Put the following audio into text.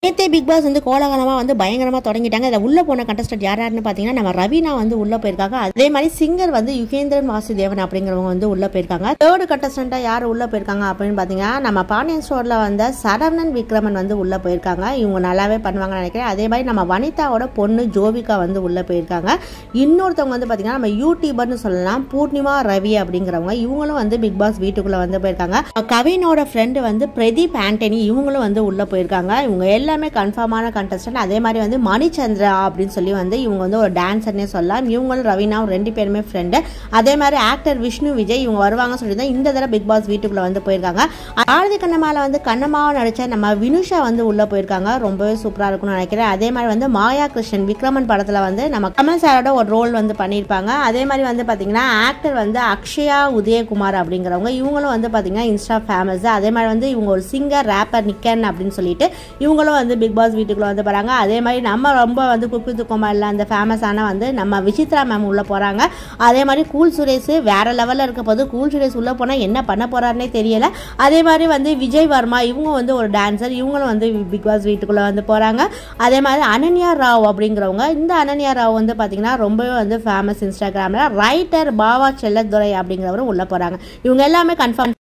நேத்தே big pass வந்து கோலாகலமாக வந்து பயங்கரமாக தொடங்கிட்டாங்க இதில் உள்ள போன கண்டஸ்டன்ட் யார் யாருன்னு பார்த்தீங்கன்னா நம்ம ரவீனா வந்து உள்ள போயிருக்காங்க அதே மாதிரி சிங்கர் வந்து யுகேந்திரன் வாசுதேவன் அப்படிங்கிறவங்க வந்து உள்ள போயிருக்காங்க தேர்டு கண்டஸ்டண்ட்டாக யார் உள்ள போயிருக்காங்க அப்படின்னு பார்த்தீங்கன்னா நம்ம பாண்டியன் ஸ்டோரில் வந்த சரவணன் விக்ரமன் வந்து உள்ள போயிருக்காங்க இவங்க நல்லாவே பண்ணுவாங்கன்னு நினைக்கிறேன் அதே மாதிரி நம்ம வனிதாவோட பொண்ணு ஜோவிகா வந்து உள்ள போயிருக்காங்க இன்னொருத்தவங்க வந்து பார்த்தீங்கன்னா நம்ம யூடியூபர்னு சொல்லலாம் பூர்ணிமா ரவி அப்படிங்கிறவங்க இவங்களும் வந்து பிக் பாஸ் வீட்டுக்குள்ள வந்து போயிருக்காங்க கவினோட ஃப்ரெண்டு வந்து பிரதீப் ஆண்டனி இவங்களும் வந்து உள்ள போயிருக்காங்க இவங்க எல்லாமே கன்ஃபார்மான கண்டஸ்டன்ட் அதே மாதிரி வந்து மணிச்சந்திரா அப்படின்னு சொல்லி வந்து இவங்க வந்து ஒரு டான்ஸர்னே சொல்லலாம் இவங்களும் ரவீனாவும் ரெண்டு பேருமே ஃப்ரெண்டு அதே மாதிரி ஆக்டர் விஷ்ணு விஜய் இவங்க வருவாங்க சொல்லி தான் இந்த தடவை பிக் பாஸ் வீட்டுக்குள்ள வந்து போயிருக்காங்க ஆரதி கண்ணமால வந்து கண்ணமாவை நடிச்ச நம்ம வினுஷா வந்து உள்ள போயிருக்காங்க ரொம்பவே சூப்பரா இருக்கும்னு நினைக்கிறேன் அதே மாதிரி வந்து மாயா கிருஷ்ணன் விக்ரமன் படத்துல வந்து நம்ம கமல் சாரோட ஒரு ரோல் வந்து பண்ணியிருப்பாங்க அதே மாதிரி வந்து பாத்தீங்கன்னா ஆக்டர் வந்து அக்ஷயா உதயகுமார் அப்படிங்கிறவங்க இவங்களும் வந்து பாத்தீங்கன்னா இன்ஸ்டா ஃபேமஸ் அதே மாதிரி வந்து இவங்க ஒரு சிங்கர் ரேப்பர் நிக்கன் அப்படின்னு சொல்லிட்டு இவங்களும் வந்து பிக் பாஸ் வீட்டுக்குள்ள வந்து போறாங்க அதே மாதிரி நம்ம ரொம்ப வந்து குக்கு துக்கமா இல்லை அந்த ஃபேமஸான வந்து நம்ம விசித்ரா மேம் உள்ள போறாங்க அதே மாதிரி கூல் சுரேஷ் வேற லெவல்ல இருக்க போது கூல் சுரேஷ் உள்ள போனா என்ன பண்ண போறாருன்னே தெரியல அதே மாதிரி வந்து விஜய் வர்மா இவங்க வந்து ஒரு டான்சர் இவங்களும் வந்து பிக் பாஸ் வீட்டுக்குள்ள வந்து போறாங்க அதே மாதிரி அனன்யா ராவ் அப்படிங்கிறவங்க இந்த அனன்யா ராவ் வந்து பாத்தீங்கன்னா ரொம்பவே வந்து ஃபேமஸ் இன்ஸ்டாகிராம்ல ரைட்டர் பாவா செல்லத்துறை அப்படிங்கிறவரும் உள்ள போறாங்க இவங்க எல்லாமே கன்ஃபார்ம்